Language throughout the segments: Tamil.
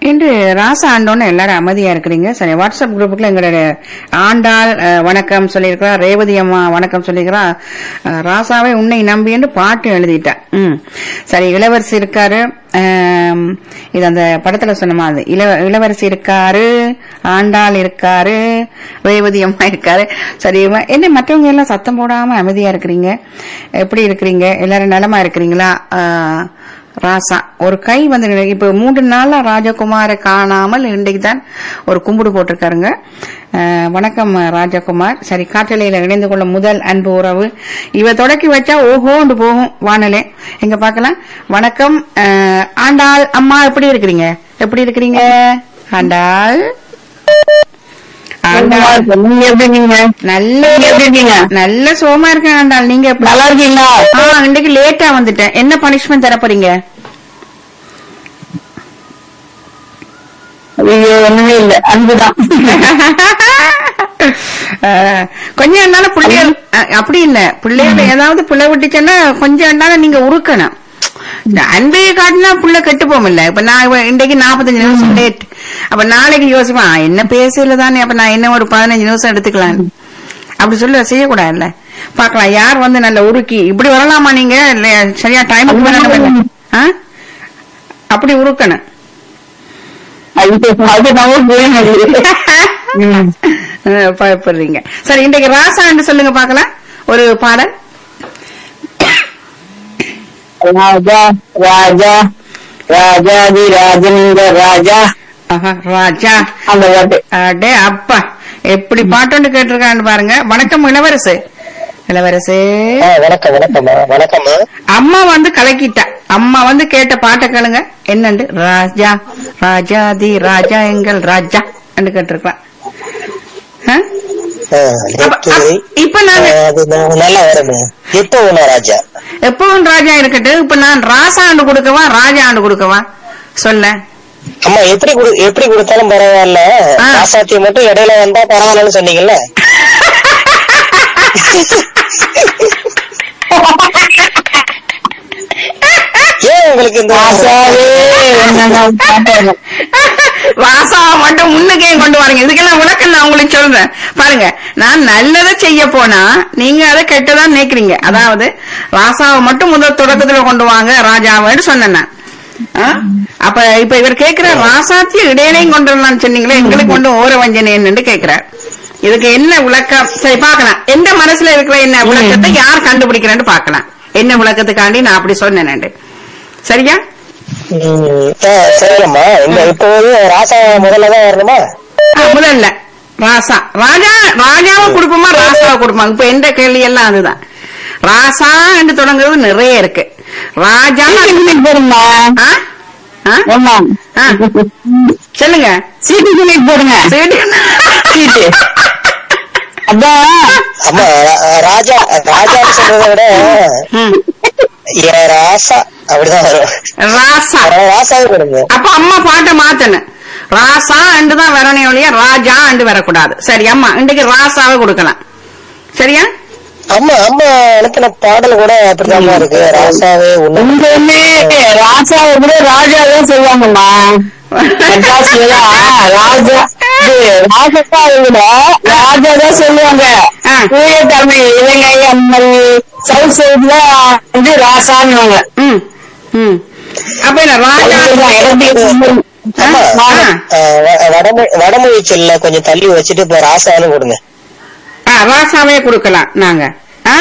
இன்று ராசா ஆண்டோன்னு எல்லாரும் அமைதியா இருக்கிறீங்க சரி வாட்ஸ்அப் குரூப்புக்குள்ள எங்களோட ஆண்டாள் அஹ், வணக்கம் சொல்லியிருக்கிறா ரேவதி அம்மா வணக்கம் சொல்லியிருக்கிறா அஹ், ராசாவை உன்னை நம்பி என்று பாட்டு எழுதிட்டா ம் சரி இளவரசி இருக்காரு ஆம், இது அந்த படத்துல சொன்ன மாதிரி இள இளவரசி இருக்காரு ஆண்டாள் இருக்காரு ரேவதி அம்மா இருக்காரு சரி இவ- என்ன மற்றவங்க எல்லாம் சத்தம் போடாம அமைதியா இருக்கிறீங்க எப்படி இருக்கிறீங்க எல்லாரும் நலமா இருக்கிறீங்களா ஆஹ், ராசா ஒரு கை வந்து நிலை- இப்ப மூன்று நாளா ராஜகுமாரை காணாமல் இன்றைக்கு தான் ஒரு கும்பிடு போட்டிருக்காருங்க அஹ், வணக்கம் ராஜகுமார் சரி காற்றலையில இணைந்து கொள்ள முதல் அன்பு உறவு இவ தொடக்கி வச்சா ஓஹோண்டு போகும் வானலே எங்க பார்க்கலாம் வணக்கம் அஹ், ஆண்டாள் அம்மா எப்படி இருக்கிறீங்க எப்படி இருக்கிறீங்க ஆண்டாள் ஆண்டாள் நீங்க எப்படி இருக்கீங்க நல்ல நீங்க எப்படி இருக்கீங்க நல்ல சுகமா இருக்கேன் ஆண்டாள் நீங்க எப்படி நல்லா இருக்கீங்களா ஆ இன்னைக்கு லேட்டா வந்துட்டேன் என்ன பனிஷ்மெண்ட் தர போறீங்க ஐயோ ஒண்ணுமே இல்ல அன்புதான் அஹ், கொஞ்சம் இருந்தாலும் பிள்ளைகள் அஹ், அப்படி இல்ல பிள்ளைகள் ஏதாவது பிள்ளை விட்டுச்சுன்னா கொஞ்சம் இருந்தாலும் நீங்க உருக்கணும் இந்த அன்பையை காட்டினா புள்ள கெட்டு போமில்ல இப்ப நான் இவ- இன்றைக்கு நாற்பத்தஞ்சு நிமிஷம் லேட் அப்ப நாளைக்கு யோசிப்பேன் ஆ, என்ன பேசல தானே அப்ப நான் என்ன ஒரு பதினஞ்சு நிமிஷம் எடுத்துக்கலாம் அப்படி சொல்ல செய்யக்கூடாதுல்ல பாக்கலாம் யார் வந்து நல்ல உருக்கி இப்படி வரலாமா நீங்க இல்ல சரியா டைம் அப்படி உருக்கணும் அது அது நம்ம புரியும் அஹ் பயப்படுறீங்க சரி இன்றைக்கு ராசான்னு சொல்லுங்க பாக்கலாம் ஒரு பாடல் ராஜா ராஜா ராஜாதி ராஜனிங்க ராஜா ஆஹா, ராஜா அந்த பாட்டு அடே அப்பா எப்படி பாட்டோண்டு கேட்டிருக்கான்னு பாருங்க வணக்கம் இளவரசு இளவரசு ஆ, வணக்கம் வணக்கம்மா வணக்கம்மா அம்மா வந்து கலக்கிட்டா அம்மா வந்து கேட்ட பாட்டை கேளுங்க என்னண்டு ராஜா ராஜாதி ராஜா எங்கள் ராஜா கேட்டிருக்கான் ஆ? ஆ, அப்ப- நேற்று அப்ப- இப்ப நான் ஆ, அது நான் நல்லா வருமே எப்போ உன ராஜா எப்பவும் ராஜா இருக்கட்டும் இப்ப நான் ராசா ஆண்டு கொடுக்கவா ராஜா ஆண்டு கொடுக்கவா சொல்ல அம்மா எப்படி குடு- எப்படி கொடுத்தாலும் பரவாயில்ல ஆ. ராசாத்தி மட்டும் இடையில வந்தா பரவாயில்லன்னு சொன்னீங்கல்ல ஏன் உங்களுக்கு இந்த ஆசாவே என்னென்ன பாட்டு ராசாவை மட்டும் முன்னுக்கே கொண்டு வரீங்க இதுக்கெல்லாம் விளக்கம் நான் உங்களுக்கு சொல்றேன் பாருங்க நான் நல்லதை செய்ய போனா நீங்க அதை கெட்டதா நினைக்கிறீங்க அதாவது ராசாவை மட்டும் முதல் தொடக்கத்துல கொண்டு வாங்க ராஜாவைன்னு சொன்னேன் நான். ஆ? அப்ப இப்ப இவர் கேக்குற ராசாத்திய இடையிலையும் கொண்டு வரலாம்னு சொன்னீங்களே எங்களுக்கு கொண்டு ஓர வஞ்சனைன்னு கேக்குறார் இதுக்கு என்ன விளக்கம் சரி பார்க்கலாம் எந்த மனசுல இருக்கிற என்ன விளக்கத்தை யார் கண்டுபிடிக்கிறேன்னு பார்க்கலாம் என்ன விளக்கத்துக்காண்டி நான் அப்படி சொன்னேன் சரியா ம், ஆ, சரிங்கம்மா இந்த இப்போது ராசா முதல்ல தான் வரணுமா ஆ, முதல்ல ராசா ராஜா ராஜாவை கொடுப்போமா ராசாவை கொடுப்போமா இப்ப எந்த கேள்வி எல்லாம் அதுதான் ராசா என்று தொடங்குறது நிறைய இருக்கு ராஜா போடுங்க ஆ? ஆ? ஆமா ஆ. சொல்லுங்க சீட்டு சொல்லிட்டு போடுங்க சரி. சீட்டு அதான் அம்மா ரா- ராஜா ராஜான்னு சொல்றதை விட ம். ஏ ராசா அப்படிதான் வரும் ராசா அதனால ராசாவே கொடுங்க அப்ப அம்மா பாட்டை மாத்தணும் ராசா அண்டு தான் வரணும் ஒழிய ராஜா அண்டு வரக்கூடாது சரி அம்மா இன்றைக்கு ராசாவை கொடுக்கலாம் சரியா அம்மா அம்மா அனுப்பின பாடல் கூட அப்படிதாம்மா இருக்கு ராசாவே உன்னை உங்க வந்து ராஜாவை கூட ராஜாவே சொல்லுவாங்கம்மா மெட்ராஸ்லதான் ராஜா இது ராஜாவை விட ராஜா தான் சொல்லுவாங்க ஆ. தூய தமிழ் இலங்கை அந்த மாதிரி சவுத் சைட்ல வந்து ராசான்னுவாங்க ம் ம் அப்ப என்ன ராஜா அம்மா ஆ. ஆ, வ- வடமொழி வடமொழி சொல்ல கொஞ்சம் தள்ளி வச்சுட்டு இப்ப ராசான்னு கொடுங்க ஆ, ராசாவே கொடுக்கலாம் நாங்க ஆ?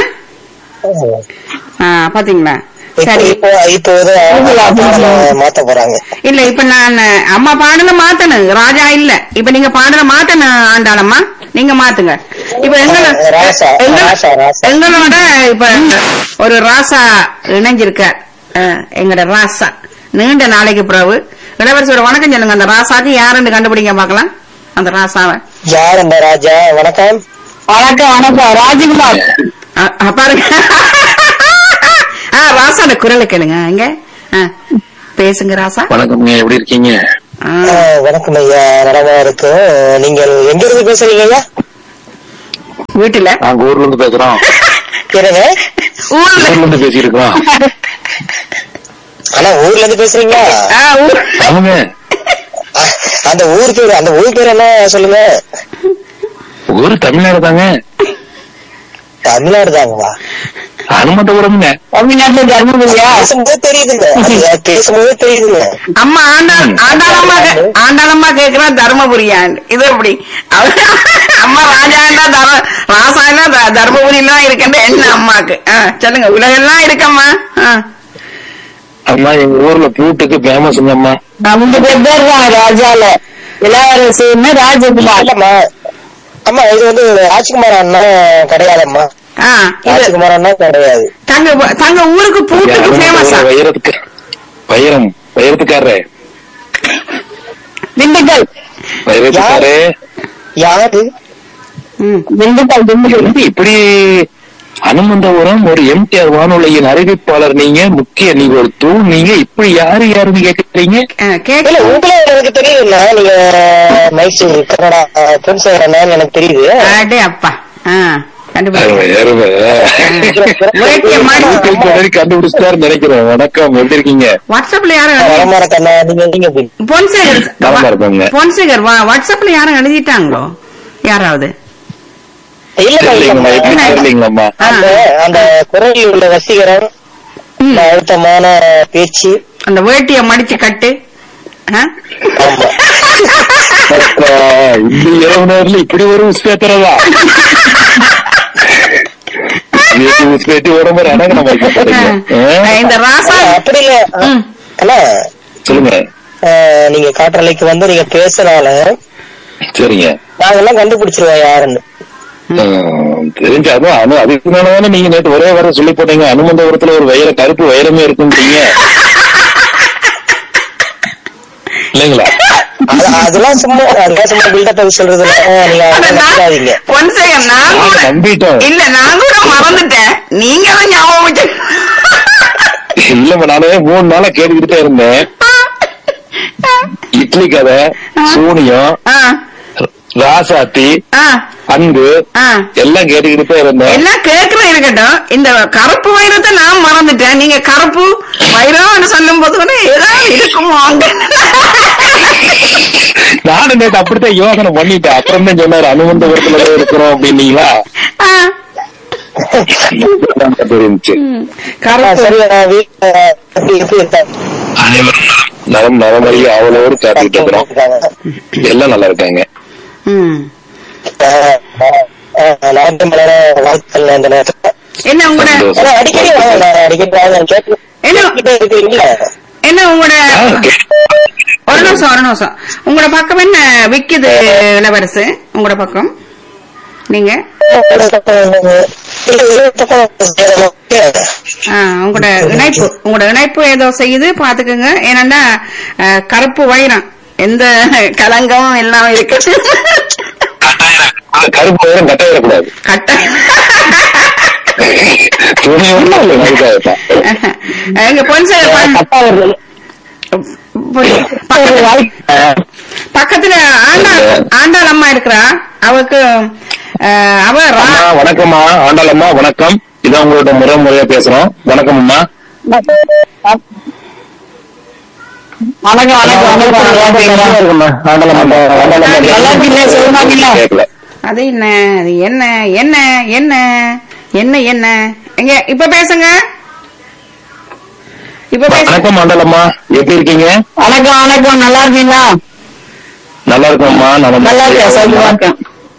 ஆ, பாத்தீங்களா இப்போ சரி இப்போ இப்போ ஏதோ பாடலை மாத்த போறாங்க இல்ல இப்ப நான் அம்மா பாடல மாத்தணும் ராஜா இல்ல இப்ப நீங்க பாடல மாத்தணும் ஆண்டாளம்மா நீங்க மாத்துங்க இப்ப எங்கள ராசா, எங்கள- ராசா, ராசா. எங்களோட இப்ப ஒரு ராசா இணைஞ்சிருக்கார் அஹ், எங்களோட ராசா நீண்ட நாளைக்கு பிறகு இளவரசியோட வணக்கம் சொல்லுங்க அந்த ராசாக்கு யாருன்னு கண்டுபிடிங்க பார்க்கலாம் அந்த ராசாவை யார் அந்த ராஜா வணக்கம் வணக்கம் வணக்கம் ராஜகுமார் அ- அ, பாருங்க ஆ ராசாட குரலை கேளுங்க எங்க ஆ, பேசுங்க ராசா வணக்கம் நீங்க எப்படி இருக்கீங்க ஆ, ஆ, வணக்கம் ஐயா நலமா இருக்கு நீங்கள் எங்க இருந்து பேசுறீங்க ஐயா வீட்டுல நாங்க ஊர்ல இருந்து பேசுறோம் என்னங்க ஊர்ல ஊர்ல இருந்து பேசியிருக்கோம் ஆனா ஊர்ல இருந்து பேசுறீங்களா ஆ, ஊர் ஆமாங்க அந்த ஊர் பேரு அந்த ஊர் பேர் என்ன சொல்லுங்க ஒரு தமிழ்நாடு தாங்க தமிழ்நாடு தாங்களா அனுமந்தபுரம்ங்க தமிழ்நாட்டுல தர்மபுரியா பேசும்போது தெரியுதுங்க அது பேசும்போது தெரியுதுங்க அம்மா ஆண்டாள் ஆண்டாளம்மா கே- ஆண்டாளம்மா கேக்குறா தர்மபுரியான் இது எப்படி அவ- அம்மா ராஜாண்டா தர ராசாண்டா த- தர்மபுரியெல்லாம் இருக்குன்ற என்ன அம்மாக்கு ஆ, சொல்லுங்க உலகெல்லாம் இருக்கம்மா ஆ. அம்மா எங்க ஊர்ல பூட்டுக்கு ஃபேமஸ்ங்க அம்மா அவங்க பேர் பேர் தான் ராஜால இளவரசின்னு ராஜகுமார் இல்லம்மா அம்மா இது வந்து ராஜ்குமார் அண்ணா கிடையாதம்மா ஆ, இது ராஜ்குமார் அண்ணா கிடையாது தங்க தங்க ஊருக்கு பூட்டுக்கு ஃபேமஸா அனுமந்தபுரம் வைரத்துக்கு வைரம் வைரத்துக்காரரே திண்டுக்கல் வைரத்துக்காரே யாரு திண்டுக்கல் திண்டுக்கல் எப்படி இப்படி அனுமந்தபுரம் ஒரு எம்டிஆர் வானொலியின் அறிவிப்பாளர் நீங்க முக்கிய நீங்க ஒரு தூள் நீங்க இப்படி யாரு யாருன்னு கேக்குறீங்க இல்ல கேட்கல உங்களே எனக்கு தெரியுதுல்ல நீங்க மைசூ கன்னடா புன்சேகர் அண்ணான்னு எனக்கு தெரியுது அடே அப்பா ஆ கண்டுபிடிச்சு அருமை, அருமை. வேட்டிய மாடி- கூகுள் கொண்டு கண்டுபிடிச்சிட்டாருன்னு நினைக்கிறேன் வணக்கம் எப்படி இருக்கீங்க வாட்ஸ்அப்ல யாரும் எழுதி- வரமாற கண்ணா நீங்க நீங்க எப்படி? பொன்சேகர் நலமா இருக்காங்க. பொன்சேகர் வா- வாட்ஸ்அப்ல யாரும் எழுதிட்டாங்களோ யாராவது இல்லம்மா இல்லைங்கம்மா எப்படி இல்லம்மா தெரியலீங்களாம்மா ஆ. அந்த அந்த குரலில் உள்ள வசீகரம் ம். இந்த அழுத்தமான பேச்சு அந்த வேட்டிய மடிச்சு கட்டு ஆ? ஆமா அப்பா, இந்த இரவு நேரத்துல இப்படி ஒரு உஸ்பேத்துறதா உஸ்பேத்தி உடம்பு அடங்க நம்ம வைக்க போறீங்க ஆ, ஆ? இந்த ராசா ஆ, அப்படி இல்ல ம். அண்ணா சொல்லுங்க ஆ, நீங்க காற்றலைக்கு வந்து நீங்க பேசுனால சரிங்க நாங்கெல்லாம் கண்டுபிடிச்சிருவோம் யாருன்னு ஆ, தெரிஞ்சு அதுவும் அனு அதுக்குனாலதானே நீங்க நேற்று ஒரே வர சொல்லி போட்டீங்க அனுமந்தபுரத்துல ஒரு வைர கருப்பு வைரமே இருக்குன்றீங்க இல்லைங்களா அது- அதெல்லாம் சும்மா அதெல்லாம் சும்மா பில்டப் சொல்றது இல்ல. ஆ, நீங்க அட, அதெல்லாம் நான்- நம்பாதீங்க பொன்சேகர் நான் நாங்க கூட நம்பிட்டோம் இல்ல நான் கூட மறந்துட்டேன் நீங்க தான் ஞாபகம் வச்சு இல்லம்மா நானே மூணு நாளா கேட்டுக்கிட்டே இருந்தேன் இட்லி கதை சூனியம் ஆ, ராசாத்தி ஆ, அன்பு ஆ. எல்லாம் கேட்டுக்கிட்டு இருந்தேன் எல்லாம் கேக்குற இருக்கட்டும் இந்த கருப்பு வைரத்தை நான் மறந்துட்டேன் நீங்க கருப்பு வைரம்னு சொல்லும் போது கூட ஏதாவது இருக்குமோ அங்க நானும் நேற்று அப்படித்தான் யோசனை பண்ணிட்டேன் அப்புறம் தான் சொன்னாரு அனுமந்தபுரத்துல தான் இருக்கிறோம் அப்படின்னீங்களா ஆ, தெரிஞ்சுச்சு ம். ஆ, கருப்பு சரி நான் வீட்டுல எப்படி எப்படி இருக்காங்க? அனைவரும் நலம் நலமறிய அவளோடு காத்துக்கிட்டு இருக்கிறோம் எல்லாம் நல்லா இருக்காங்க ம். ஆ, ஆ, ஆ, நாட்டு மலர வாழ்த்துக்கள் இந்த நேரத்துல என்ன உங்களோட சந்தோஷம். ஆனா அடிக்கடி வாங்க நான் அடிக்கடி வாங்க நான் கேட்டு என்ன? கேட்டுக்கிட்டே இருக்கிறீங்களா என்ன உங்களோட ஆ, okay. ஒரு நிமிஷம் ஒரு நிமிஷம் உங்களோட பக்கம் என்ன விக்குது இளவரசு உங்களோட பக்கம் நீங்க ஆ, உங்களோட இணைப்பு உங்களோட இணைப்பு ஏதோ செய்யுது பாத்துக்கோங்க ஏனண்டா அஹ், கருப்பு வைரம் எந்த கலங்கமும் எல்லாம் இருக்கு கருப்பு வைரம் கட்ட வரக்கூடாது கட்ட துணி ஒண்ணும் இல்லை அதுக்காகத்தான் எங்க பொன்சேகர் ப- பக்கத்துல ஆண்டாள் ஆண்டாள் அம்மா இருக்கிறா அவருக்கு அஹ், அவ ரா- அம்மா வணக்கம்மா ஆண்டாளம்மா வணக்கம் இதான் உங்களோட முறை முறையா பேசுறோம் வணக்கம் அம்மா வணக்கம் வணக்கம் வணக்கம் நல்லா இருக்கீங்களா சுகமா இருக்கீங்களா கேட்கல அது என்ன அது என்ன என்ன என்ன என்ன என்ன எங்க இப்ப பேசுங்க இப்ப பேசுங்க வணக்கம் ஆண்டாளம்மா எப்படி இருக்கீங்க வணக்கம் வணக்கம் நல்லா இருக்கீங்களா நல்லா இருக்கோம்மா நம்ம நல்லா இருக்கேன் சௌக்கியமா இருக்கேன்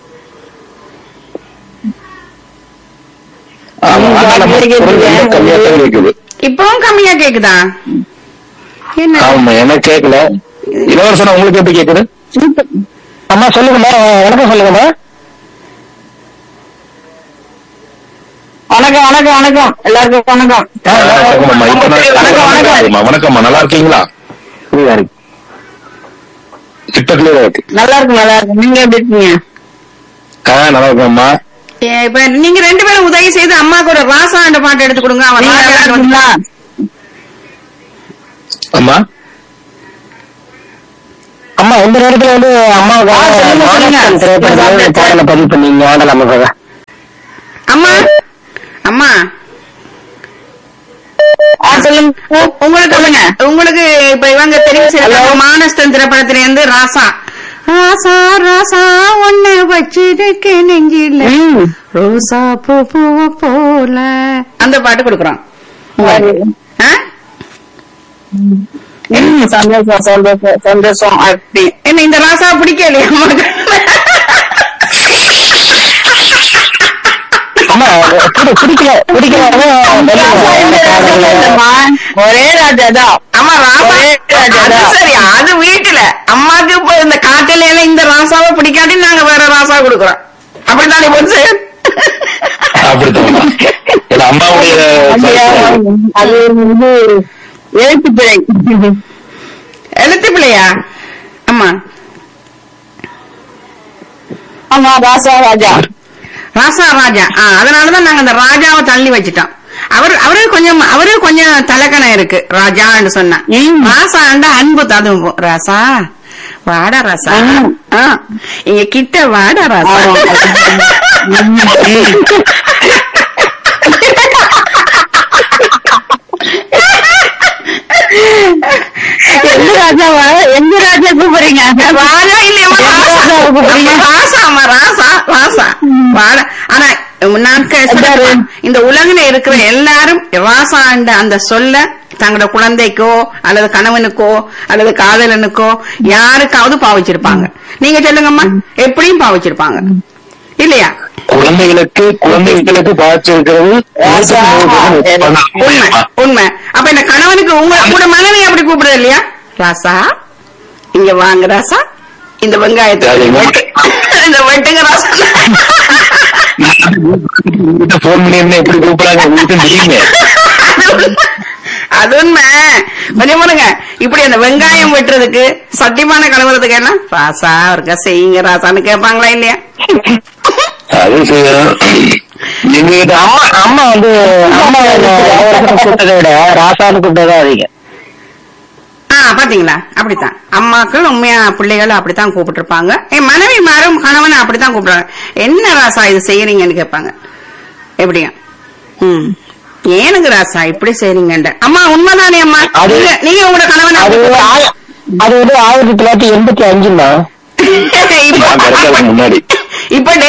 ஆமா, ஆண்டாளம்மா குரல் ரொம்ப கம்மியா தான் கேக்குது இப்பவும் கம்மியா கேக்குதா என்ன ஆமா எனக்கு கேட்கல இளவரசனா உங்களுக்கு எப்படி கேக்குது அம்மா சொல்லுங்கம்மா வணக்கம் சொல்லுங்கம்மா வணக்கம் வணக்கம் வணக்கம் எல்லாருக்கும் வணக்கம் வணக்கம்மா இப்ப நான் வணக்கம் வணக்கம் வணக்கம்மா வணக்கம்மா நல்லா இருக்கீங்களா புரியுதா இருக்கு இப்ப கிளியரா இருக்கு நல்லா இருக்கு நல்லா இருக்கு நீங்க எப்படி இருக்கீங்க ஆ நல்லா இருக்கோம்மா ஏ, இப்ப நீங்க ரெண்டு பேரும் உதவி செய்து அம்மாக்கு ஒரு ராசாண்ட பாட்டு எடுத்து கொடுங்க அவன் நீங்க நல்லா ராஜாண்ட வந்து- இருக்கீங்களா அம்மா அம்மா இந்த நேரத்துல வந்து அம்மாவுக்கு ஆ, சொல்லுங்க, சொல்லுங்க. மானஸ்தன் திரைப்படத்துல பாடல பதிவு பண்ணீங்க ஆண்டல் அம்மாக்காக அம்மா அம்மா ஆ சொல்லுங்க சொல்லுங்க உங்களுக்கு உங்களுக்கு இப்ப இவங்க தெரிவு செய்யறாங்க மானஸ்தன் திரைப்படத்துல இருந்து ராசா ராசா ராசா ஒன்ன வச்சிருக்க நெஞ்சில ரோசா பூ பூவ போல அந்த பாட்டு கொடுக்குறோம் ஆ? ம், சந்தோஷம் சந்தோஷம் சந்தோஷம் அப்படி என்ன இந்த ராசா பிடிக்கலையா உனக்கு? அம்மா பிடி- பிடிக்கல பிடிக்கல ஒரே ராஜா தான் ஆமா ராசா ஒரே ராஜா அது தான். சரி அது வீட்டுல அம்மாக்கு இப்ப இந்த காட்டுல எல்லாம் இந்த ராசாவை பிடிக்காட்டி நாங்க வேற ராசா கொடுக்குறோம் அப்படித்தானே போச்சு அப்படித்தான் என் அம்மாவுடைய அப்படியா? அது வந்து எழுத்து பிழை எழுத்து பிள்ளையா ஆமா ஆமா ராசா ராஜா ராசா ராஜா ஆ, அதனாலதான் நாங்க அந்த ராஜாவை தள்ளி வச்சிட்டோம் அவர் அவரு கொஞ்சம் அவரு கொஞ்சம் தலக்கணம் இருக்கு ராஜான்னு சொன்னா ம். ராசாண்டா அன்பு ததும்பும் ராசா வாடா ராசா ம். ஆ, இங்க கிட்ட வாடா ராசா எந்த ராஜாவா எந்த ராஜா கூப்பிடுறீங்க ராஜா இல்லையம்மா ராசா ராசாமா ராசா ராசா வாடா ஆனா நாட்க அதாரு. இந்த உலகில இருக்கிற எல்லாரும் ராசாண்ட அந்த சொல்ல தங்களோட குழந்தைக்கோ அல்லது கணவனுக்கோ அல்லது காதலனுக்கோ யாருக்காவது பாவிச்சிருப்பாங்க நீங்க சொல்லுங்கம்மா எப்படியும் பாவிச்சிருப்பாங்க இல்லையா குழந்தைகளுக்கு குழந்தைகளுக்கு பாய்ச்சிருக்கிறது ராசா. உண்மை உண்மை அப்ப இந்த கணவனுக்கு உங்க உங்க மனைவி அப்படி கூப்பிடுறது இல்லையா ராசா இங்க வாங்க ராசா இந்த வெங்காயத்தை அது வெட்டு. இந்த வெட்டுங்க ராசா போன் பண்ணி என்ன எப்படி கூப்பிடுறாங்க உங்களுக்கு தெரியுமே அது உண்மை கொஞ்சம் பாருங்க இப்படி அந்த வெங்காயம் வெட்டுறதுக்கு சத்தியமான கலவரத்துக்கு என்ன ராசா இருக்க செய்யுங்க ராசான்னு கேட்பாங்களா இல்லையா அது செய்யணும் எங்க கிட்ட அம்மா அம்மா வந்து அம்மா அவருக்கு கூப்பிட்டதை விட ராசான்னு கூப்பிட்டதா அதிகம் ஆ பாத்தீங்களா அப்படித்தான் அம்மாக்கள் உண்மையா பிள்ளைகள் அப்படித்தான் கூப்பிட்டு இருப்பாங்க என் மனைவி மாரும் கணவன் அப்படித்தான் கூப்பிடுறாங்க என்ன ராசா இது செய்யறீங்கன்னு கேட்பாங்க எப்படியா ம் ஏனுங்க ராசா இப்படி செய்றீங்கன்ற அம்மா உண்மைதானே அம்மா அது- நீங்க நீங்க உங்களோட கணவனை அது வந்து ஆய- அது வந்து ஆயிரத்தி தொள்ளாயிரத்தி எண்பத்தி அஞ்சுமா இப்ப நான் பிறக்கறதுக்கு முன்னாடி இப்ப டே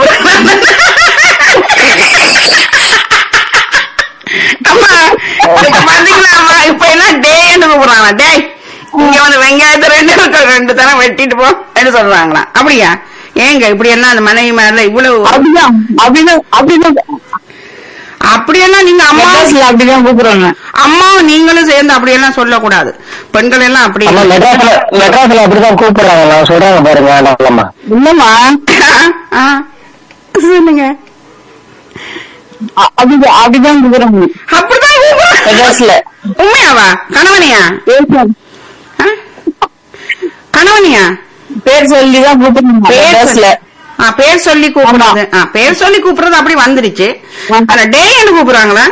அம்மா இப்ப பாத்தீங்களா அம்மா இப்ப எல்லாம் டேன்னு கூப்பிடுறாங்க டேய் இங்க வந்து வெங்காயத்தை ரெண்டு ரெண்டு தரம் வெட்டிட்டு போ என்று சொல்றாங்களா அப்படியா ஏங்க இப்படி எல்லாம் அந்த மனைவி மேல இவ்வளவு அப்படிதான் அப்படிதான் அப்படிதான் அப்படியெல்லாம் நீங்க அம்மா மெட்ராஸ்ல அப்படிதான் கூப்பிடுறாங்க அம்மாவும் நீங்களும் சேர்ந்து அப்படியெல்லாம் சொல்லக்கூடாது பெண்கள் எல்லாம் அப்படி அம்மா மெட்ராஸ்ல மெட்ராஸ்ல அப்படிதான் கூப்பிடுறாங்க நான் சொல்றாங்க பாருங்க நல்லம்மா இல்லம்மா ஆ, சொல்லுங்க அ- அப்படிதான் அப்படிதான் கூப்பிடுறாங்க அப்படிதான் கூப்பிடுறாங்க. மெட்ராஸ்ல உண்மையாவா கணவனியா பேர் ஆ? கணவனியா பேர் சொல்லிதான் கூப்பிடுறாங்க பேர் மெட்ராஸ்ல சொல்லி- ஆ, பேர் சொல்லி கூப்பிடுறது ஆ, பேர் சொல்லி கூப்பிடுறது அப்படி வந்துருச்சு ஆனா டே என்று கூப்பிடுறாங்களா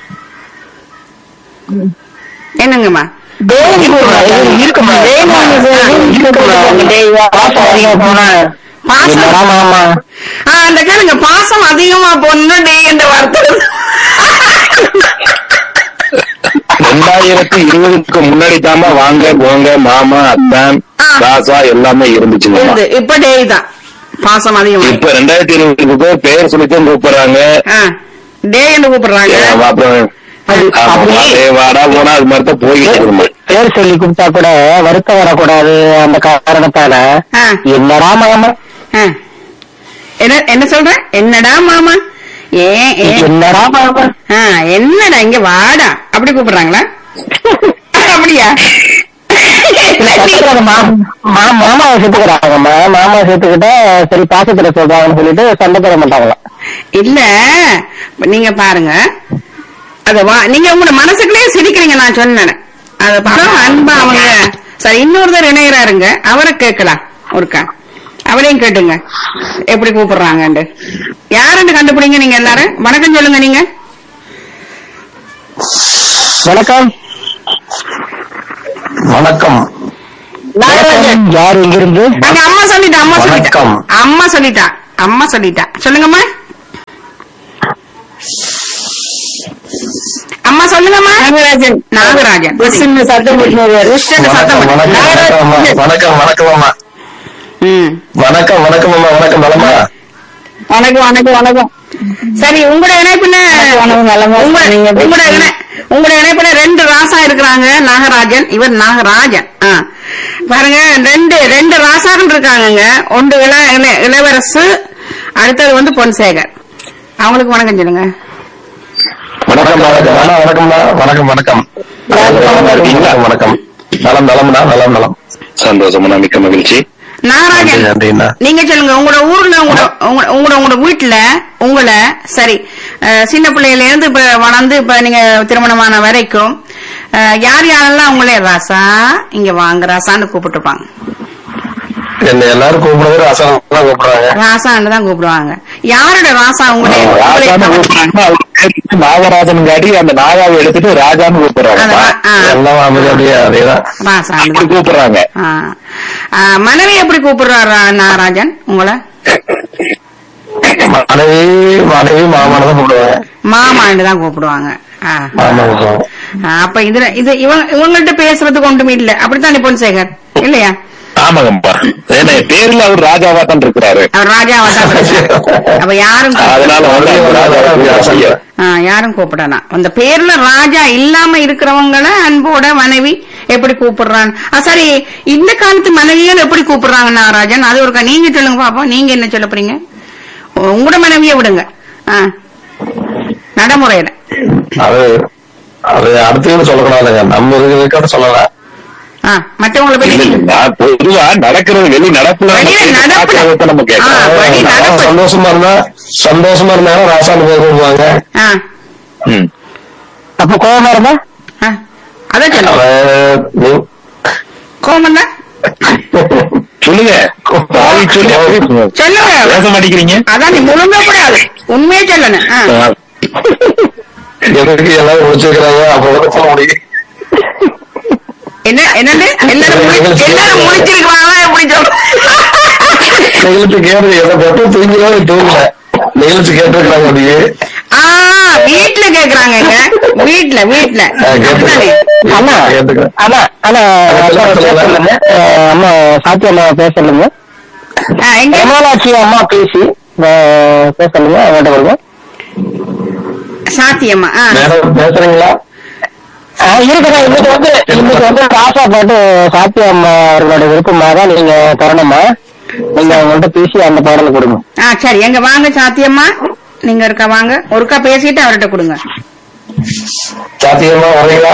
என்னங்கம்மா டேய் கூப்பிடுறாங்க. இருக்குமா டேய் நாங்க சொல்லி கூப்பிடுறாங்க. டேய் வா. பாசம் அதிகம் போனா பாசம் என்னடா மாமா ஆ, அந்த கேளுங்க பாசம் அதிகமா போனா டே என்ற வார்த்தை ரெண்டாயிரத்தி இருபதுக்கு முன்னாடி தாமா வாங்க போங்க மாமா அத்தான் ஆ. ராசா எல்லாமே இருந்துச்சுங்க இருந்து இப்ப டே தான் பாசம் அதிகமா இப்ப ரெண்டாயிரத்தி இருபதுக்கு பேர் சொல்லித்தான் கூப்பிடுறாங்க ஆ, டே என்று கூப்பிடுறாங்க அப்புறம் அது ஆமா, அப்படியே அதே வாடா போனா அது மாதிரி தான் போய்கிட்டு இருக்குமா பேர் சொல்லி கூப்பிட்டா கூட வருத்தம் வரக்கூடாது அந்த காரணத்தால ஆ. என்னடா மாமா ஆ. என்ன என்ன சொல்ற என்னடா மாமா ஏன் ஏன் என்னடா மாமா ஆ, என்னடா இங்க வாடா அப்படி கூப்பிடுறாங்களா அப்படியா பக்கத்துல மா- மா- மாமாவை சேர்த்துக்கிறாங்கம்மா மாமாவை சேர்த்துக்கிட்டா சரி பாசத்துல சொல்றாங்கன்னு சொல்லிட்டு சண்டை போட மாட்டாங்களாம் இல்ல நீங்க பாருங்க அத வா நீங்க உங்களோட மனசுக்குள்ளேயே சிரிக்கிறீங்க நான் சொன்னேன் அத படம் அன்பா அவங்க சரி இன்னொருத்தர் இணையறாருங்க அவரை கேட்கலாம் ஒருக்கா அவரையும் கேட்டுங்க எப்படி கூப்பிடுறாங்கன்னு யாருன்னு கண்டுபிடிங்க நீங்க எல்லாரும் வணக்கம் சொல்லுங்க நீங்க வணக்கம் வணக்கம் வணக்கம். யார் இங்கிருந்து அங்க அம்மா சொல்லிட்டா அம்மா சொல்லிட்டா வணக்கம். அம்மா சொல்லிட்டா அம்மா சொல்லிட்டா சொல்லுங்கம்மா அம்மா சொல்லுங்கம்மா நாகராஜன் நாகராஜன் கிறிஸ்டின் சத்தம் போட்டுனாரு கிறிஸ்டன் சத்தம் வணக்கம் போட்டு. வணக்கம் வணக்கம் அம்மா. வணக்கம் வணக்கம் அம்மா ம். வணக்கம் வணக்கம் அம்மா வணக்கம் நலமா வணக்கம் வணக்கம் வணக்கம் சரி உங்களோட இணைப்புல வணக்கம் நலமா உங்க- நீங்க உங்களோட இணை- உங்களோட இணைப்புல ரெண்டு ராசா இருக்கிறாங்க நாகராஜன் இவர் நாகராஜன் ஆ. பாருங்க ரெண்டு ரெண்டு ராசாக்கள் இருக்காங்கங்க ஒன்று இள இள- இளவரசு அடுத்தது வந்து பொன்சேகர் அவங்களுக்கு வணக்கம் சொல்லுங்க வணக்கம் வணக்கம் அண்ணா, வணக்கம்ண்ணா வணக்கம் வணக்கம் வணக்கம் வணக்கம் நலம் நலம்ண்ணா நலம் நலம் சந்தோஷமா மிக்க மகிழ்ச்சி நாகராஜன் நன்றி, நன்றிண்ணா. நீங்க சொல்லுங்க உங்களோட ஊர்ல உங்களோட உங்க- உங்களோட உங்களோட வீட்டுல உங்களை சரி அஹ், சின்ன பிள்ளையில இருந்து இப்ப வளர்ந்து இப்ப நீங்க திருமணமான வரைக்கும் அஹ், யார் யாரெல்லாம் உங்களே ராசா இங்க வாங்க ராசான்னு கூப்பிட்டுருப்பாங்க என்ன எல்லாரும் கூப்பிடுறது ரசம் தான் கூப்பிடுறாங்க ராசான்னு தான் கூப்பிடுவாங்க யாரோட ராசா உங்களே உங்களே ராஜான்னு கூப்பிடுறாங்க, அவர் பேரு நாகராஜன் காட்டி அந்த நாகாவை எடுத்துட்டு ராஜான்னு கூப்பிடுறாங்க அதான், ஆ, எல்லாம் அமைதி அப்படியே அதேதான் ராசான்னு அப்படி தான். கூப்பிடுறாங்க ஆ. ஆ, மனைவி எப்படி கூப்பிடுறாரா நாகராஜன் உங்களை மனைவி மனைவி மாமான தான் கூப்பிடுவாங்க மாமான்னு தான் கூப்பிடுவாங்க ஆ. மாமா கூப்பிடுவாங்க ஆ, அப்ப இதுல இது இவங்க இவங்கள்ட்ட பேசுறதுக்கு ஒன்றுமே இல்ல அப்படித்தானே பொன்சேகர் இல்லையா ஆமாங்கப்பா ஏன்னா பேர்ல அவர் ராஜாவா தான் இருக்கிறாரு அவர் ராஜாவா தான் இருக்காரு. அப்ப யாரும் கூப்பிட- அதனால வந்து அவர் ராஜாவா கூப்பிடுறாங்க. ஆ, யாரும் கூப்பிடலாம் அந்த பேர்ல ராஜா இல்லாம இருக்கிறவங்கள அன்போட மனைவி எப்படி கூப்பிடுறான் ஆ, சரி இந்த காலத்து மனைவிகள் எப்படி கூப்பிடுறாங்க நாகராஜன் அது ஒரு நீங்க சொல்லுங்க பாப்போம் நீங்க என்ன சொல்ல போறீங்க உங்களோட மனைவியை விடுங்க ஆ. நடைமுறையில அது அது அடுத்தது சொல்லக்கூடாதுங்க நம்ம இருக்கிறத சொல்லலாம் ஆ, மற்றவங்களை இல்ல, பத்தி இல்ல, நான் பொதுவா நடக்கிறது வெளி நடப்புல நம்ம வெளியில கேட்டு நடப்புல. பார்க்கறத நம்ம ஆ, கேட்கலாம் வழி நம்ம நடப்பு. சந்தோஷமா இருந்தா சந்தோஷமா இருந்தாலும் ராசான்னு பேர் கூப்பிடுவாங்க ஆ, ம். அப்ப கோபமா இருந்தா ஆ. அதான் சொல்லுங்க அவன் நீ- கோமந்தா சொல்லுங்க பாவி சொல்லு. சொல்லுங்க பேச மாட்டேங்கிறீங்க அதான் நீ முழுங்க கூடாது உண்மையே சொல்லணும் ஆ. எதுக்கு எல்லாரும் முடிச்சிருக்கிறாங்க அப்ப வந்து சொல்ல முடியும் என்ன என்னது எல்லாரும் முழி- எல்லாரும் முடிச்சிருக்காங்களா எப்படி சொல்ற நிகழ்ச்சி கேட்டு எதை போட்டு தூங்கினாலும் தூங்கல நிகழ்ச்சி கேட்டிருக்கிறாங்க அப்படியே ஆ வீட்டுல கேக்குறாங்கங்க வீட்டுல வீட்டுல அப்படித்தானே? அம்மா கேட்டுக்கிறேன் ஆமா ஆனா சொல்லுங்க. அம்மா சாத்தி அம்மா பேசலுங்க ஆ, எங்க கமலாட்சி அம்மா பேசி பேசலுங்க அவங்கள்ட்ட கொடுங்க சாத்தியம்மா ஆ. மேடம் பேசுறீங்களா இருக்கிறேன் இன்னைக்கு வந்து இன்னைக்கு வந்து ராசா பாட்டு சாத்தி அம்மா அவர்களோட விருப்பமா தான் நீங்க தரணுமா நீங்க அவங்கள்ட்ட பேசி அந்த பாடலை கொடுங்க ஆ சரி எங்க வாங்க சாத்தியம்மா நீங்க இருக்கா வாங்க ஒருக்கா பேசிட்டு அவர்கிட்ட கொடுங்க சாத்தியமா வர்றீங்களா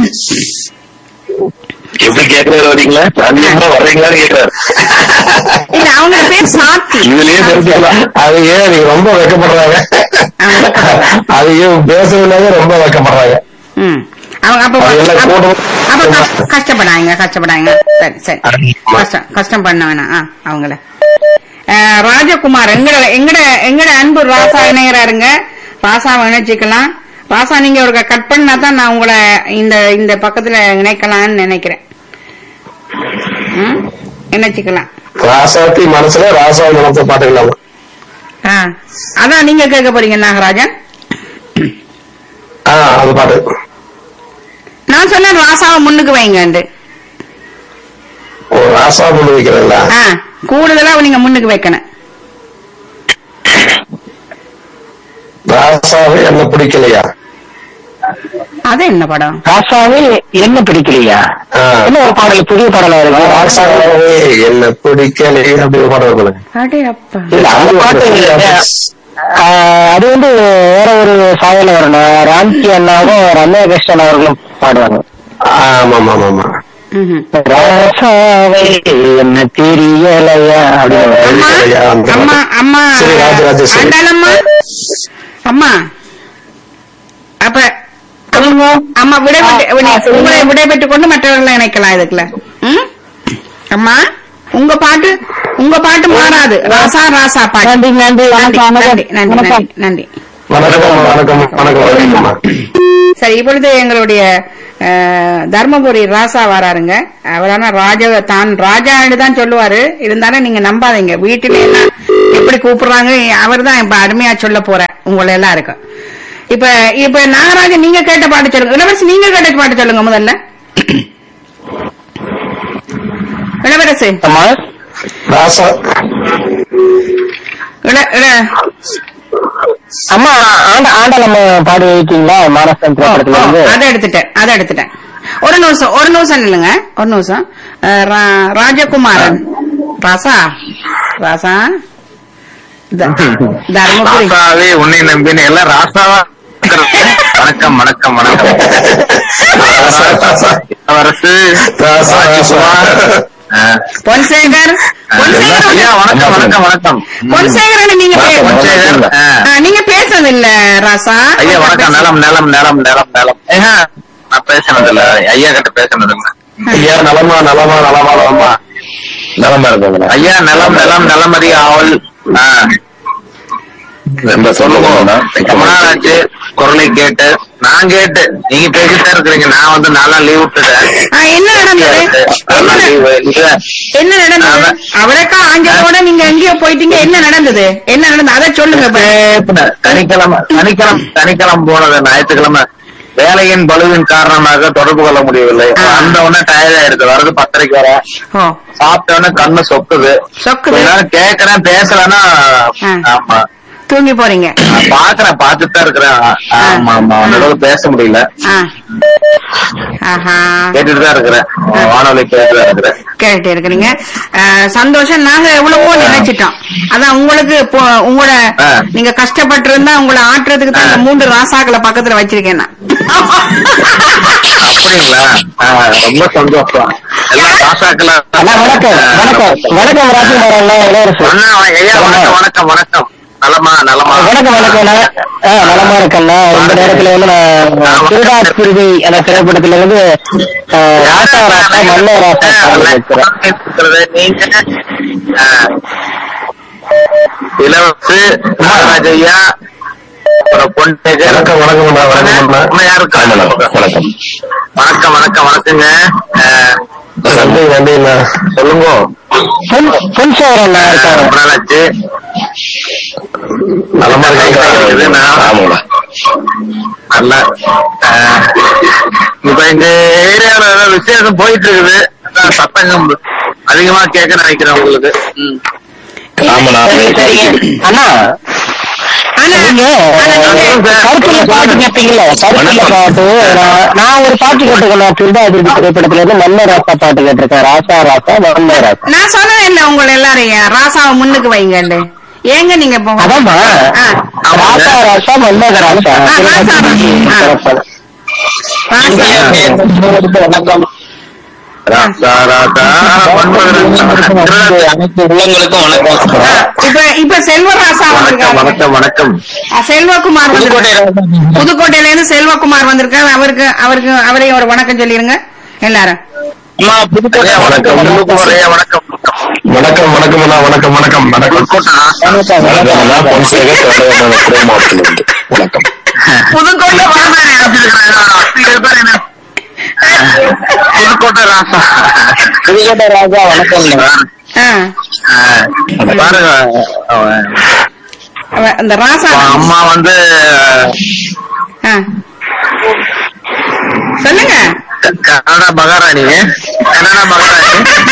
எப்படி கேக்குறாரு வரீங்களா சாந்தியமா வர்றீங்களான்னு கேக்குறாரு இல்ல அவங்க பேர் சாத்தி இதுலயே தெரிஞ்சுக்கலாம் அது ஏன் நீங்க ரொம்ப வெக்கப்படுறாங்க அது ஏன் பேசுறதுனால ரொம்ப வெக்கப்படுறாங்க ம் அவங்க அப்ப அது எல்லாம் அப்ப- கூடும். அப்ப கஷ்- கஷ்டப்படாங்க கஷ்டப்படாங்க சரி சரி கஷ்டம் கஷ்டம் பண்ண வேணாம் ஆ, அவங்கள அஹ், ராஜகுமார் எங்கட எங்கட எங்கட அன்பு ராசா இணையறாருங்க ராசாவை இணைச்சிக்கலாம் ராசா நீங்க ஒரு கட் பண்ணா தான் நான் உங்களை இந்த இந்த பக்கத்துல இணைக்கலாம்னு நினைக்கிறேன் ம்? இணைச்சிக்கலாம் ராசாத்தி மனசுல ராசா மனசை பாத்துக்கலாமா ஆ, அதான் நீங்க கேட்க போறீங்க நாகராஜன் ஆ அது பாட்டு நான் சொன்னேன் ராசாவை முன்னுக்கு வைங்கண்டு ஓ ராசா கொண்டு வைக்கிறீங்களா ஆ, கூடுதலா நீங்க முன்னுக்கு வைக்கணும் ராசாவே என்ன பிடிக்கலையா அது என்ன படம் ராசாவே என்ன பிடிக்கலையா ஆ. என்ன ஒரு பாடல் புதிய பாடலா இருக்கு ராசாவே என்ன பிடிக்கலையே அப்படி ஒரு பாடம் இருக்குல்ல அடே அப்பா இல்ல, அந்த பாட்டு ஆஹ், அது வந்து வேற ஒரு சாயல வரணும் ராம்கி அண்ணாவும் ரம்யா கிருஷ்ணன் அவர்களும் பாடுவாங்க ஆமா ஆமா ஆமா ம்ஹும். ராசாவே என்ன தெரியலையா அப்படின்னு அம்மா ஐயா, அந்த அம்மா பாட்டு. அம்மா சரி, ராஜராஜேஸ்வரி. ஆண்டாளம்மா அம்மா அப்ப அம்மா விடைபெற்று விடை- உங்களை விடைபெற்றுக் கொண்டு மற்றவர்களை இணைக்கலாம் இதுக்குள்ள ம்? அம்மா உங்க பாட்டு உங்க பாட்டு மாறாது ராசா ராசா பாட்டு நன்றி நன்றி நன்றி வணக்கம் நன்றி நன்றி வணக்கம் நன்றி நன்றி வணக்கம் வணக்கம் வணக்கம் வணக்கம்மா சரி இப்பொழுது எங்களுடைய அஹ், தர்மபுரி ராசா வராருங்க அவரான ராஜா தான் ராஜான்னு தான் சொல்லுவாரு இருந்தாலும் நீங்க நம்பாதீங்க வீட்டில எல்லாம் எப்படி கூப்பிடுறாங்க அவர் தான் இப்ப அருமையா சொல்ல போற உங்களை எல்லாம் இருக்கு இப்ப இப்ப நாகராஜன் நீங்க கேட்ட பாட்டு சொல்லுங்க இளவரசி நீங்க கேட்ட பாட்டு சொல்லுங்க முதல்ல இளவரசி அம்மா ராசா இள இள அம்மா ஆண்ட ஆண்டலம் பாடி வைக்கீங்களா மானசன் திரைப்படத்துல இருந்து அதை எடுத்துட்டேன் அதை எடுத்துட்டேன் ஒரு நிமிஷம் ஒரு நிமிஷம் இல்லைங்க ஒரு நிமிஷம் அஹ், ரா- ராஜகுமாரன் ராசா ராசா த- தர்மபுரி ராசாவே உன்னை நம்பின எல்லாம் ராசாவா வணக்கம் வணக்கம் வணக்கம் அரசு பொன்சேகர் பொன்சேகர் ஐயா வணக்கம் வணக்கம் வணக்கம் பொன்சேகரன் நீங்க பே- பொன்சேகர், ஆ. ஆ, நீங்க பேசுறது இல்ல ராசா ஐயா வணக்கம் நலம் நலம் நலம் நலம் நலம் ஏங்க, நான் பேசினது இல்ல ஐயா கிட்ட பேசினது இல்ல ஐயா நலமா நலமா நலமா நலமா நலமா இருக்காங்க ஐயா நலம் நலம் நலமதி ஆவல் ஆ. ரொம்ப சொல்லுங்க ரொம்ப நாள் ஆச்சு குரலை கேட்டு நான் கேட்டு நீங்க பேசிட்டே இருக்கிறீங்க நான் வந்து நாளா லீவ் விட்டுட்டேன் ஆ, என்ன நடந்தது என்ன நாளா நட- leave. இல்ல. என்ன நடந்தது அதான். அவரக்கா ஆஞ்சலோட நீங்க எங்கேயோ போயிட்டீங்க என்ன நடந்தது என்ன நடந்தது அதை சொல்லுங்க இப்ப. பேசினேன். சனிக்கிழமை சனிக்கிழமை சனிக்கிழமை போனது ஞாயிற்றுக்கிழமை வேலையின் பலுவின் காரணமாக தொடர்பு கொள்ள முடியவில்லை ஆ. அந்த உடனே டயர்ட் ஆயிடுது வரது பத்தரைக்கு வர ஓ சாப்பிட்ட உடனே கண்ணு சொக்குது சொக்குது. கொஞ்ச நேரம் கேக்குறேன் பேசலன்னா ஆ. ஆமா தூங்கி போறீங்க நான் பாக்குறேன் பாத்துட்டு தான் இருக்கிறேன் ஆமா ஆமா அவனோட பேச முடியல ஆ. ஆஹா கேட்டுட்டு தான் இருக்கிறேன் வானொலி கேட்டுட்டு தான் இருக்கிறேன் கேட்டுட்டு இருக்கிறீங்க ஆ, சந்தோஷம் நாங்க எவ்வளவோ நினைச்சிட்டோம் அதான் உங்களுக்கு இப்போ உங்களோட ஆ. நீங்க கஷ்டப்பட்டு இருந்தா உங்களை ஆட்டுறதுக்கு தான் இந்த மூன்று ராசாக்களை பக்கத்துல வச்சிருக்கேன் நான் அப்படிங்களா ஆ, ரொம்ப சந்தோஷம் எல்லாம் ராசாக்களா அண்ணா வணக்கம் வணக்கம் வணக்கம் ராஜகுமாரன் இளவரசு அண்ணா, ஐயா வணக்கம் வணக்கம் வணக்கம் நலமா நலமா வணக்கம் வணக்கம் அண்ணா. ஆ, நலமா இருக்கண்ணா இந்த நேரத்துல வந்து நான் திருடா திருவி அந்த திரைப்படத்துல இருந்து ஆ, ராசா ராசா நல்ல ராசா பாடல் வைக்கிறேன் இருக்கிறது நீங்க ஆ, இளவரசு நாகராஜ் ஐயா அப்புறம் பொன்சேகர் வணக்கம் வணக்கம் யாருக்கு வணக்கம் வணக்கம் வணக்கம் வணக்கங்க நன்றி நன்றி சொல்லுங்க பொன் பொன் சேகர் அண்ணா இருக்காங்க ரொம்ப நாள் ஆச்சு நலமா இருக்குது நல்லா ஆஹ், இப்ப எங்க ஏரியால ஏதோ விசேஷம் போயிட்டு இருக்குது அதான் சத்தங்கம் அதிகமா கேட்க நினைக்கிறேன் உங்களுக்கு ம். சரி, சரி. அண்ணா ஆனா நீங்க ஆனா நீங்க- கருத்துல பாட்டு கேட்டீங்கல்ல கருத்துல பாட்டு நான் நான் ஒரு பாட்டு கேட்டுக்கணும் திருடா திருடி திரைப்படத்துல இருந்து நல்ல ராசா பாட்டு கேட்டிருக்கேன் ராசா ராசா நல்ல ராசா நான் சொன்னேன் இல்ல உங்களை எல்லாரையும் ராசாவை முன்னுக்கு வைங்கண்டு ஏங்க நீங்க இப்போ அதாம்மா ஆ. ராசா ராசா நல்ல ராசா ஆ, ராசா ராசா. ராசா ராசா, ராசா, ஒன்பது ராசா. அனைத்து உள்ளங்களுக்கும் வணக்கம் ஆ, இப்ப இப்ப செல்வராசா வணக்கம் வந்திருக்காரு வணக்கம் வணக்கம் ஆ, செல்வகுமார் வந்திருக்காரு புதுக்கோட்டையில இருந்து செல்வகுமார் வந்திருக்காரு அவருக்கு அவருக்கு அவரையும் ஒரு வணக்கம் சொல்லிருங்க எல்லாரும் ஐயா, வணக்கம் வணக்கம் ஐயா, வணக்கம் வணக்கம் வணக்கம் அண்ணா, வணக்கம் வணக்கம் வணக்கம் வணக்கம் புதுக்கோட்டை புதுக்கோட்டை ராசா புதுக்கோட்டை ராஜா வணக்கம் ஆ, ஆஹ், பாருங்க அவன் அவ- அந்த ராசா அவன் அம்மா வந்து ஆ. சொல்லுங்க கனடா மகாராணி கனடா மகாராணி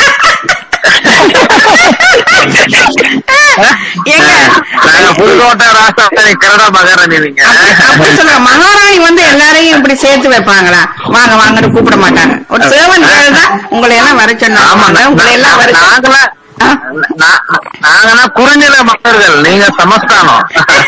ஏங்க நாங்க புதுக்கோட்டை ராசா கனடா மகாராணி நீங்க அப்படி சொல்லுங்க மகாராணி வந்து எல்லாரையும் இப்படி சேர்த்து வைப்பாங்களா வாங்க வாங்கன்னு கூப்பிட மாட்டாங்க ஒரு சேவன் தான் உங்களை எல்லாம் வர ஆமா சொன்னாங்க உங்களை எல்லாம் வர சொன்னாங்க. நாங்களாம் ஆ? நா- நாங்கன்னா குறிஞ்சில மக்கள்கள் நீங்க சமஸ்தானம்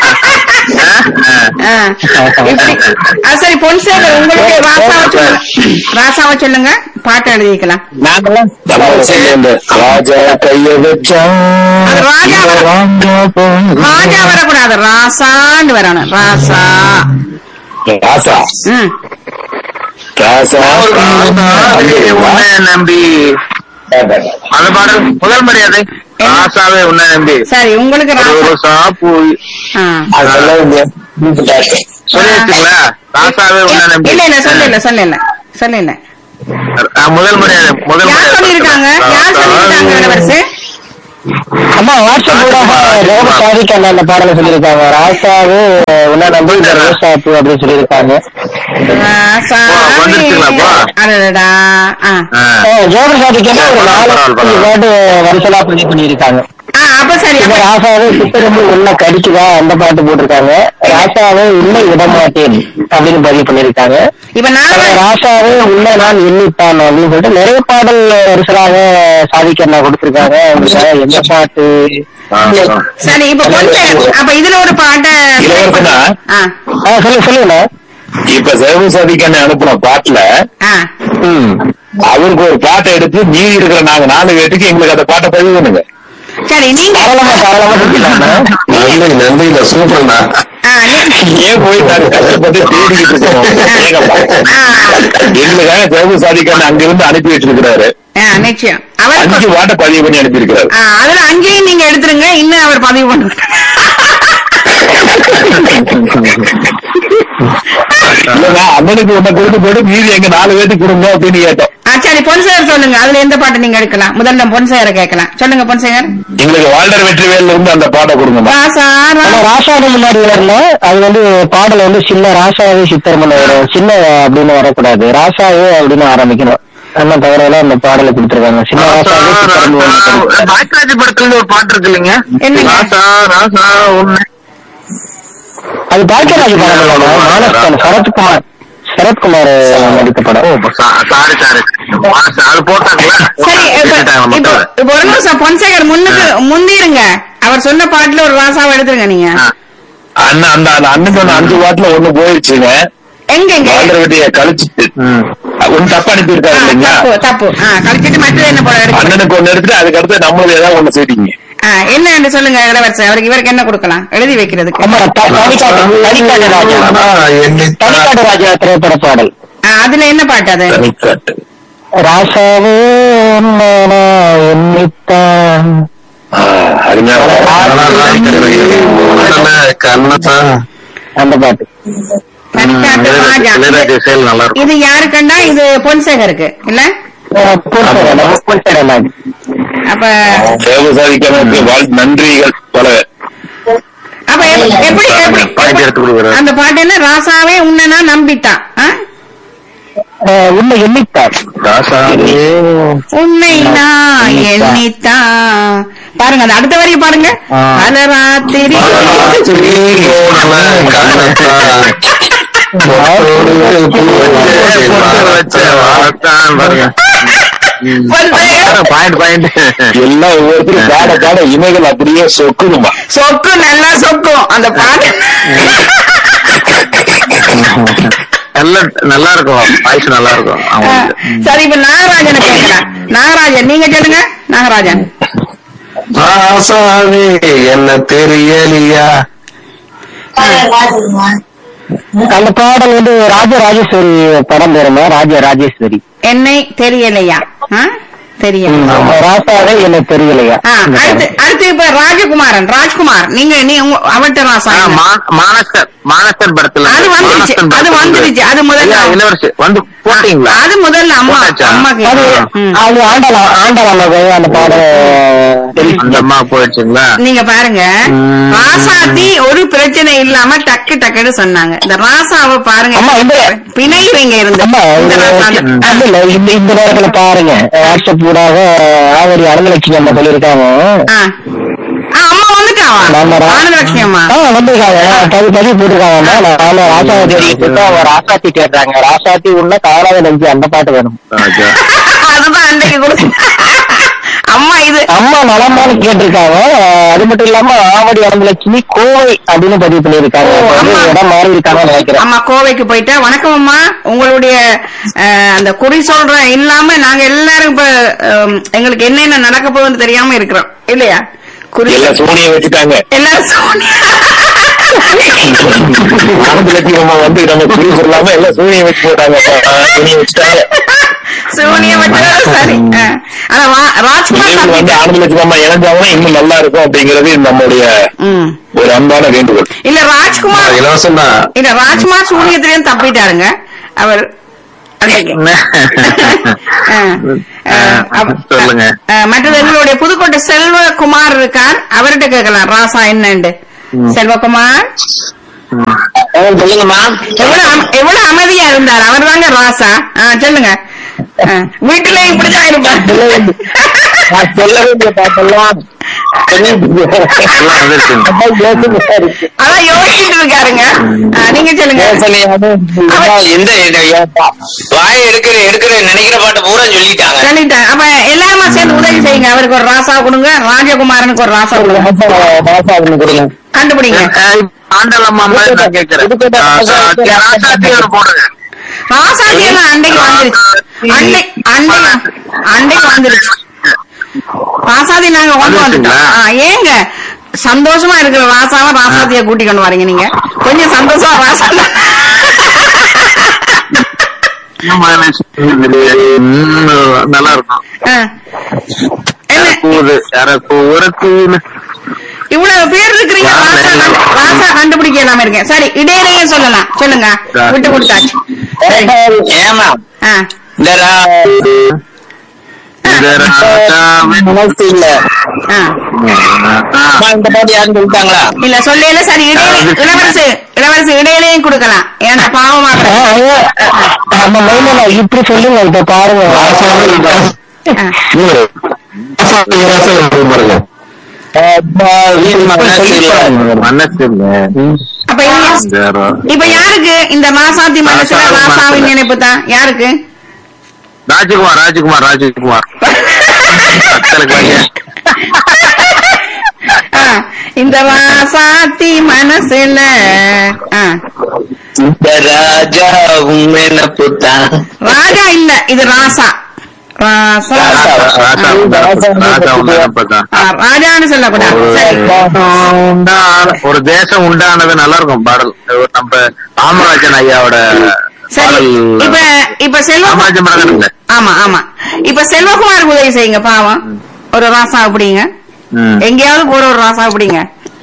ஆ. இப்படி ஆ, சரி பொன்சேகர் உங்களுக்கு ராசாவை சொல்லுங்க ராசாவை சொல்லுங்க பாட்டு எழுதிக்கலாம் நாங்கெல்லாம் ராஜா கைய வச்சா அது ராஜா வர- ராஜா வரக்கூடாது ராசான்னு வரணும் ராசா ராசா ம் ராசா உன்னை நம்பி அந்த பாடல் முதல் மரியாதை ராசாவே உன்னை நம்பி சரி உங்களுக்கு ஒரு ராசா ரோசா பூ ஆ. சொல்லியாச்சுங்களா ராசாவே உன்னை நம்பி இல்ல இல்ல சொல்லல சொல்லல சொல்லல ஆ, முதல் மரியாதை முதல் யார் மரியாதை சொல்லியிருக்காங்க யார் சொல்லியிருக்காங்க இளவரசு அம்மா வாட்ஸ்அப் ஊடாக ரோப சாதிக்கு அந்த அந்த பாடலை சொல்லியிருக்காங்க ராசாவு உன்ன நம்பி இந்த ரோசாப்பு அப்படின்னு சொல்லியிருக்காங்க சாமி. வந்துருச்சுங்களாப்பா? அடடடா. ஆ. ஆ. ஜோப சாதிக்கு ஒரு நாலு அஞ்சு பாட்டு வரிசலா பதிவு பண்ணியிருக்காங்க ஆ, அப்ப சரி இந்த அப்ப- ராசாவே சித்திரம்பு உன்னை கடிக்குதா அந்த பாட்டு போட்டிருக்காங்க ராசாவே உன்னை விடமாட்டேன் அப்படின்னு பதிவு பண்ணியிருக்காங்க இப்ப நான் அப்புறம் ராசாவே உன்னை நான் எண்ணித்தான் அப்படின்னு சொல்லிட்டு நிறைய பாடல் வரிசலாக சாதிக்க கொடுத்திருக்காங்க உங்களுக்கு எந்த பாட்டு ஆ, ஆ. சரி இப்ப கொஞ்சம் அப்ப இதுல ஒரு பாட்டை இளவரசனா? ஆ, ஆ, சொல்லு சொல்லுங்க இப்ப சேவு சாதிக்கான அனுப்புன பாட்டுல ஆ. ம் அவருக்கு ஒரு பாட்டை எடுத்து மீதி இருக்கிற நாங்க நாலு பேட்டுக்கு எங்களுக்கு அந்த பாட்டை பதிவு பண்ணுங்க சரி நீங்க தாராளமா தாராளமா செஞ்சுக்கலாம்ண்ணா. நன்றி நன்றிங்க சூப்பர்ண்ணா ஆ, நீ- ஏன் போய் நாங்க கஷ்டப்பட்டு தேடிக்கிட்டு இருக்கோம் ஏங்கப்பா. ஆ, எங்களுக்காக சேவு சாதிக்கான அங்கிருந்து அனுப்பி வச்சிருக்கிறாரு ஆ, நிச்சயம் அவர் அஞ்சு பாட்டை பதிவு பண்ணி அனுப்பியிருக்கிறாரு ஆ, அதுல அங்கேயும் நீங்க எடுத்துருங்க இன்னும் அவர் பதிவு பண்ணுவார் இல்லன்னா அண்ணனுக்கு ஒண்ணு கொடுத்து போட்டு மீதி எங்க நாலு பேருக்கு கொடுங்க அப்படின்னு கேட்டோம் ஆ, சரி பொன்சேகர் சொல்லுங்க அதுல எந்த பாட்டு நீங்க எடுக்கலாம் முதல்ல பொன்சேகரை கேட்கலாம் சொல்லுங்க பொன்சேகர் எங்களுக்கு வால்டர் வெற்றிவேல்ல இருந்து அந்த பாட்டை கொடுங்கம்மா ராசா ரா- ஆனா ராசாவுக்கு முன்னாடி வரல அது வந்து பாடல் வந்து சின்ன ராசாவே சித்திரமன் வரும் சின்ன அப்படின்னு வரக்கூடாது ராசாவே அப்படின்னு ஆரம்பிக்கணும் அந்த தவிர அந்த பாடலை கொடுத்திருக்காங்க சின்ன ராசாவே சித்திரமன் வரணும். பாக்கியராஜ் படத்துல இருந்து ஒரு பாட்டு இருக்கு இல்லைங்க என்னங்க? ராசா ராசா ஒண்ணு அது பாக்கியராஜ் படம் இல்லைங்க மானஸ்தான் சரத்குமார் சரத்குமார் நடித்த படம் சாரி சாரி அது போட்டாங்களா சரி இப்ப இப்ப இப்ப ஒரு நிமிஷம் பொன்சேகர் முன்னுக்கு முந்திருங்க அவர் சொன்ன பாட்டுல ஒரு ராசாவை எடுத்துருங்க நீங்க அண்ணன் அந்த அந்த அண்ணன் சொன்ன அஞ்சு பாட்டுல ஒண்ணு போயிடுச்சுங்க எங்க எங்க வால்டர் வெட்டிய கழிச்சிட்டு ஒண்ணு தப்பா அனுப்பியிருக்காரு ஆ, இல்லைங்களா தப்பு தப்பு ஆ கழிச்சிட்டு மற்றது என்ன போல எடுக்கணும் அண்ணனுக்கு ஒண்ணு எடுத்துட்டு அதுக்கு அடுத்து நம்மளுக்கு ஏதாவது ஒண்ணு சேர்த்தீங்க ஆ, என்ன சொல்லுங்க இளவரசர் அவருக்கு இவருக்கு என்ன கொடுக்கலாம் எழுதி வைக்கிறதுக்கு ஆமா த- தனிக்காட்டு தனிக்காட்டு ராஜா தனிக்காட்டு ராஜா திரைப்பட பாடல் ஆ, அதுல என்ன பாட்டு அது தனிக்காட்டு ராசாவே உன்னை நான் எண்ணித்தான் கண்ணத்தா அந்த பாட்டு தனிக்காட்டு ராஜா இளையராஜா செயல் நல்லா இருக்கும் இது யாருக்குன்னா இது பொன்சேகருக்கு இல்ல அஹ் பொன்சேகர், நம்ம பொன்சேகர் நாடு. அப்ப தேவ சாதிக்கனுக்கு வாழ் நன்றிகள் பல அப்ப எப்- எப்படி எப்படி பாயிண்ட் எடுத்து கொடுக்குறாரு அந்த பாட்டு என்ன ராசாவே உன்னை நான் நம்பிட்டான் ஆ? அஹ் உன்னை எண்ணித்தான் ராசாவே உன்னை நான் எண்ணித்தான் பாருங்க அந்த அடுத்த வரி பாருங்க ஆ. பல ராத்திரி பொன்சேகர் பாயிண்ட் பாயிண்ட் எல்லாம் ஒவ்வொருத்தரும் பாட பாட இமைகள் அப்படியே சொக்குதுமா சொக்கு நல்லா சொக்கும் அந்த பாட்டு நல்லா நல்லா இருக்கும் வாய்ஸ் நல்லா இருக்கும் ஆ, அவங்களுக்கு சரி இப்ப நாகராஜனை கேட்கலாம் நாகராஜன் நீங்க சொல்லுங்க நாகராஜன் ஆசாமி என்ன தெரியலையா அந்த பாடல் வந்து ராஜராஜேஸ்வரி படம் பேருமா ராஜ ராஜேஸ்வரி என்னை தெரியலையா ஆ? தெரியல ராசாவே என்ன தெரியலையா ஆ, அடுத்து அடுத்து இப்ப ராஜகுமாரன் ராஜ்குமார் நீங்க நீ உங்க- அவர்ட்ட ராசா ஆ, மா- மானஸ்டர் மானஸ்டர் படத்துல அது வந்துருச்சு மானஸ்டர் அது படத்துல வந்துருச்சு அது முதல்ல ஐயா, இளவரசி வந்து போட்டீங்களா அது முதல்ல அம்மா போட்டாச்சா? அம்மா அது கேட்டு ம். அது ஆண்டவா ஆண்டவா அந்த பாடல் அந்த அம்மா போயிடுச்சுங்களா நீங்க பாருங்க ம். ராசாத்தி ஒரு பிரச்சனை இல்லாம டக்கு டக்குன்னு சொன்னாங்க இந்த ராசாவை பாருங்க அம்மா, இந்த- பிணைவீங்க இருந்து ஆமா இந்த இந்த ராசாத்தி. அது இல்ல, இந்த இந்த நேரத்துல பாருங்க வாட்ஸ்அப் ஊடாக ஆவரி அறநிலட்சுமி அம்மா சொல்லியிருக்காங்க ஆ. ஆ, அம்மா வந்துட்டாவா நம்ம ரா- ஆனந்தலட்சுமி அம்மா ஆ, வந்திருக்காங்க பதிவு பதிவு போட்டிருக்காங்க நானும் ராசாவை தேடிட்டு இருக்கேன் அவங்க ராசாத்தி கேட்டாங்க ராசாத்தி உள்ள காணாத நெஞ்சு அந்த பாட்டு வேணும் ராஜா. அதுதான் அன்றைக்கு கொடுத்து அம்மா இது அம்மா நலமான்னு கேட்டிருக்காங்க அது மட்டும் இல்லாம ஆவடி அறநிலட்சுமி கோவை அப்படின்னு பதிவு பண்ணியிருக்காங்க ஓ, அப்ப வந்து அம்மா. இடம் மாறி இருக்காங்கன்னு நினைக்கிறேன் அம்மா கோவைக்கு போயிட்டா வணக்கம் அம்மா உங்களுடைய அஹ், அந்த குறி சொல்ற இல்லாம நாங்க எல்லாரும் இப்ப அஹ், எங்களுக்கு என்னென்ன நடக்க போகுதுன்னு தெரியாம இருக்கிறோம் இல்லையா குறி எல்லாம் சோனியை வச்சுட்டாங்க எல்லாரும் சோனியா. ஆனந்த லட்சுமி அம்மா வந்து நம்ம குறி சொல்லாம எல்லாம் சோனியை வச்சு போட்டாங்க சோனியை வச்சுட்டாங்க சோனியா வச்சாலும் சரி அஹ். ஆனா வா- ராஜ்குமார் இவங்க வந்து தப்பிட்டார். ஆனந்த லட்சுமி அம்மா இணைஞ்சாங்கன்னா இன்னும் நல்லா இருக்கும் அப்படிங்கிறது நம்முடைய ம். ஒரு அன்பான வேண்டுகோள் இல்ல ராஜ்குமார் இலவசம் தான் இல்ல ராஜ்குமார் சூனியத்திலையும் தப்பிட்டாருங்க அவர் அன்னைக்கு ஆ, ஆ, அப்ப- சொல்லுங்க ஆ, மற்றது எங்களுடைய புதுக்கோட்டை செல்வகுமார் இருக்கார் அவர்கிட்ட கேட்கலாம் ராசா என்னண்டு செல்வகுமார் சொல்லுங்கம்மா எவ்வளவு அம- எவ்வளவு அமைதியா இருந்தார் அவர் தாங்க ராசா ஆ, சொல்லுங்க ஆ, வீட்டுல இப்படிதான் இருப்பார் சொல்ல வேண்டிய பாட்டெல்லாம் எல்லாம் வந்துருச்சுங்க. அதான் யோசிச்சுட்டு இருக்காருங்க ஆ, நீங்க சொல்லுங்க எந்த வாய் எடுக்கிற எடுக்கிற நினைக்கிற பாட்டு பூரா சொல்லிட்டாங்க சொல்லிட்டேன் அப்ப எல்லாருமா சேர்ந்து உதவி செய்யுங்க அவருக்கு ஒரு ராசா கொடுங்க ராஜகுமாரனுக்கு ஒரு ராசா கொடுங்க கொடுங்க கண்டுபிடிங்க அஹ் இப்ப ஆண்டல் அம்மா மாதிரி நான் கேட்கிறேன் ஆ, சா- ராசாத்தி ஒரு போடுங்க ராசாத்தி எல்லாம் அன்னைக்கு வந்துருச்சு அன்னை அன்னைக்கு அன்னைக்கு வந்துருச்சு ராசாதி நாங்க கொண்டு வந்துட்டோம் ஆ, ஏங்க சந்தோஷமா இருக்கிற ராசாவை ராசாத்திய கூட்டி கொண்டு வரீங்க நீங்க கொஞ்சம் சந்தோஷமா ராசா ம், நல்லா இருக்கும் ஆ. என்ன கூது யார கூறக்கூன்னு இவ்வளவு பேர் இருக்கிறீங்க ராசா கண்டு- ராசா கண்டுபிடிக்க இல்லாம இருக்கேன் சரி இடையிலேயே சொல்லலாம் சொல்லுங்க விட்டு கொடுத்தாச்சு சரி. ஏமா ஆ. இந்த ரா- இந்த ராசாவின் மனசு இல்ல ஆ. ஆ, அம்மா, இந்த பாட்டு யாருன்னு சொல்லிட்டாங்களா இல்ல சொல்லல சரி இடையில இளவரசு இளவரசு இடையிலையும் கொடுக்கலாம் ஏன்னா பாவமா இருக்கு. நம்ம மைண்ட்ல இப்படி சொல்லுங்க இப்ப பாருங்க ஆ. மனசு இல்ல அப்ப இங்க இந்த ரா- இப்ப யாருக்கு இந்த ராசாத்தி மனசுல ராசாவின் ராசாவின் மனசுல. நினைப்பு தான் யாருக்கு ராஜகுமார் ராஜகுமார் ராஜகுமார் அத்தலுக்கு பையன் ஆ, இந்த ராசாத்தி மனசுல ஆ. இந்த ராஜா உண்மையில புத்தான் ராஜா இல்ல இது ராசா ராசா ராசா ராசா உண்டா- ராசா உண்டானப்பதான் ஆ, ராஜான்னு சொல்லக்கூடாது சரி உண்டான- ஒரு தேசம் உண்டானது நல்லா இருக்கும் பாடல் ஒரு நம்ம காமராஜன் ஐயாவோட சரி பாடல் இப்ப இப்ப செல்வ காமராஜன் படம் இருக்குல்ல ஆமா ஆமா இப்ப செல்வகுமார் உதவி செய்யுங்க பாவம் ஒரு ராசா அப்படிங்க ம். எங்கேயாவது போற ஒரு ராசா அப்படிங்க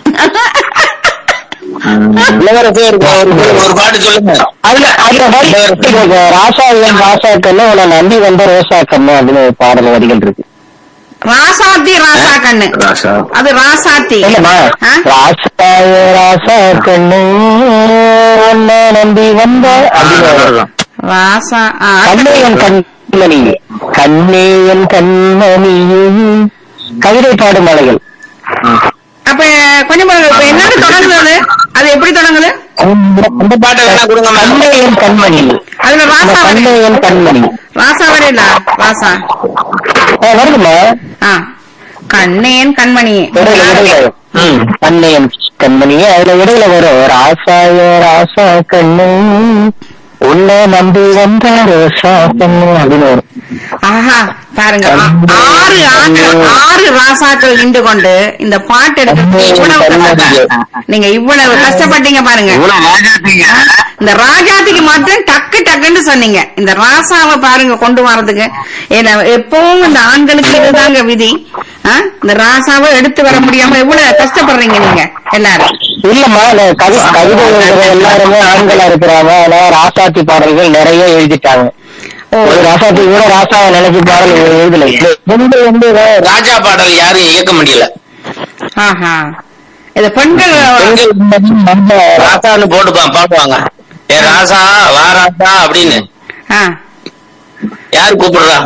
இளவரசே இருக்கு ஒரு ஒரு பாட்டு சொல்லுங்க அதுல அந்த மாதிரி ராசாவியன் ராசாக்கன்னு உன்னை நம்பி வந்த ரோசாக்கன்னு அப்படின்னு ஒரு பாடல் வரிகள் இருக்கு ராசாத்தி ராசா கண்ணு ராசா அது ராசாத்தி இல்லம்மா ஆ? ராசாய ராசா கண்ணு உன்னை நம்பி வந்த அப்படின்னு நல்லா வரும். இருக்கும். ராசா ஆ, கண்ணே என் கண்மணி கண்ணே என் கண்மணி கவிதை பாடும் மலைகள் ம். அப்ப கொஞ்சம் பாருங்க, இப்ப என்னன்னு தொடங்குது அது? அது எப்படி தொடங்குது அந்த பாட்டை வேணா கொடுங்க கண்ணே என் கண்மணி அதுல அந்த ராசா கண்ணே வரை என் கண்மணி ராசா வரையில ராசா ஆ, வருதுமா ஆ கண்ணேன் கண்மணி இடையில இடையில ம், கண்ணே என் கண்மணி அதுல இடையில வரும் ராசாய ராசா கண்ணு உன்னை நம்பி வந்த ரோசா கண்ணு அப்படின்னு வரும் ஆஹா பாருங்க ஆ- ஆறு ஆண்கள் ஆறு ராசாக்கள் நின்று கொண்டு இந்த பாட்டு எடுக்க இவ்வளவு கஷ்டம். நீங்க இவ்வளவு கஷ்டப்பட்டீங்க பாருங்க இவ்வளவு ராஜாத்தீங்க இந்த ராஜாத்திக்கு மாத்திரம் டக்கு டக்குன்னு சொன்னீங்க இந்த ராசாவை பாருங்க கொண்டு வர்றதுக்கு ஏன்னா எப்பவும் இந்த ஆண்களுக்கு இதுதாங்க விதி ஆ? இந்த ராசாவை எடுத்து வர முடியாம எவ்வளவு கஷ்டப்படுறீங்க நீங்க எல்லாரும் இல்லம்மா இந்த கவி கவிதை எழுதுற எல்லாருமே ஆண்களா இருக்கிறாங்க ஆனா ராசாத்தி பாடல்கள் நிறைய எழுதிட்டாங்க ஓ ஒரு ராசாத்தி கூட ராசாவை நினைச்சு பாடல் எழுதல பெண்கள் வந்து ராஜா பாடல் யாரும் இயக்க முடியல ஆஹா இது பெண்கள் பெண்கள் நம்ம ராசான்னு போட்டு பா- பாடுவாங்க ஏ ராசா வா ராசா அப்படின்னு ஆ, யார் கூப்பிடுறா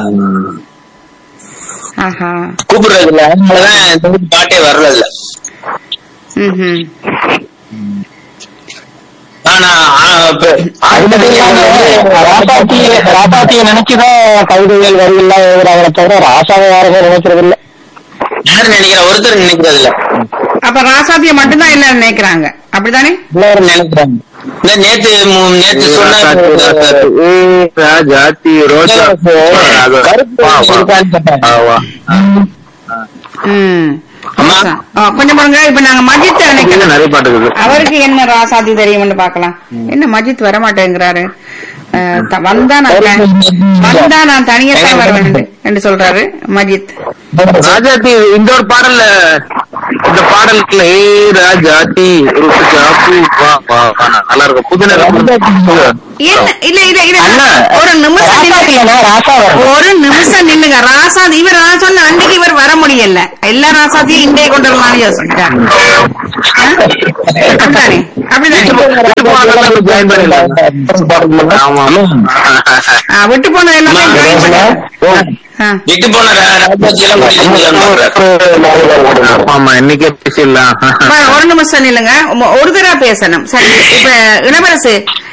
ஆஹா கூப்பிடுறது இல்ல அதனாலதான் இந்த வீட்டு பாட்டே வரல இல்ல ம்ஹும். ஆனா ராசாத்திய ராசாத்திய நினைச்சுதான் கவிதைகள் வரிகள்லாம் எழுதுறாங்களே தவிர ராசாவை யாருமே நினைக்கிறது இல்ல யாரு நினைக்கிற ஒருத்தர் நினைக்கிறது இல்ல அப்ப ராசாத்திய மட்டும்தான் எல்லாரும் நினைக்கிறாங்க அப்படிதானே எல்லாரும் நினைக்கிறாங்க இல்ல நேத்து மு- நேத்து ராசாத்தி, ராசாத்தி. சொன்ன ஏய், ராஜாத்தி ரோஜா அது- கருப்பு வா, வா. இருக்கான்னு கேட்டேன். ஆ, வா. ம் அம்மா. ஆ, கொஞ்சம் பாருங்க இப்ப நாங்க மஜித் இது நினைக்கிறோம் நிறைய பாட்டு இருக்குது அவருக்கு என்ன ராசாத்தி தெரியும்னு பாக்கலாம் என்ன மஜித் வர மாட்டேங்கிறாரு அஹ், த- வந்தா நான் த- வந்தா நான் தனியா தான் வருவேன் என்று சொல்றாரு மஜித் ராஜாத்தி இந்த ஒரு பாடல்ல இந்த பாடலுக்குள்ள ஏ ராஜாத்தி ருசிகா பூ வா வா வானா. நல்லா இருக்கும் புது நேரம் என்ன இல்ல இல்ல இல்ல அண்ணா ஒரு நிமிஷம் ராசா நில்லுங்க. இல்லைண்ணா, ராசா வரணும். ஒரு நிமிஷம் நில்லுங்க ராசாதி இவர் நான் சொன்ன அன்னைக்கு இவர் வர முடியல எல்லா ராசாத்தையும் இண்டே கொண்டு வரலாம்னு யோசிச்சிட்டார் அப்படிதானே அப்படிதானே ஜாயின் பண்ணல ஆமா ஆ, விட்டு போனது எல்லாமே join பண்ணி- ஆ. விட்டு போன ராஜாத்தி ஆமா இன்னைக்கே பேசிடலாம் வா, ஒரு நிமிஷம் நில்லுங்க உம், ஒரு தடவை பேசணும் சரி இப்ப இளவரசு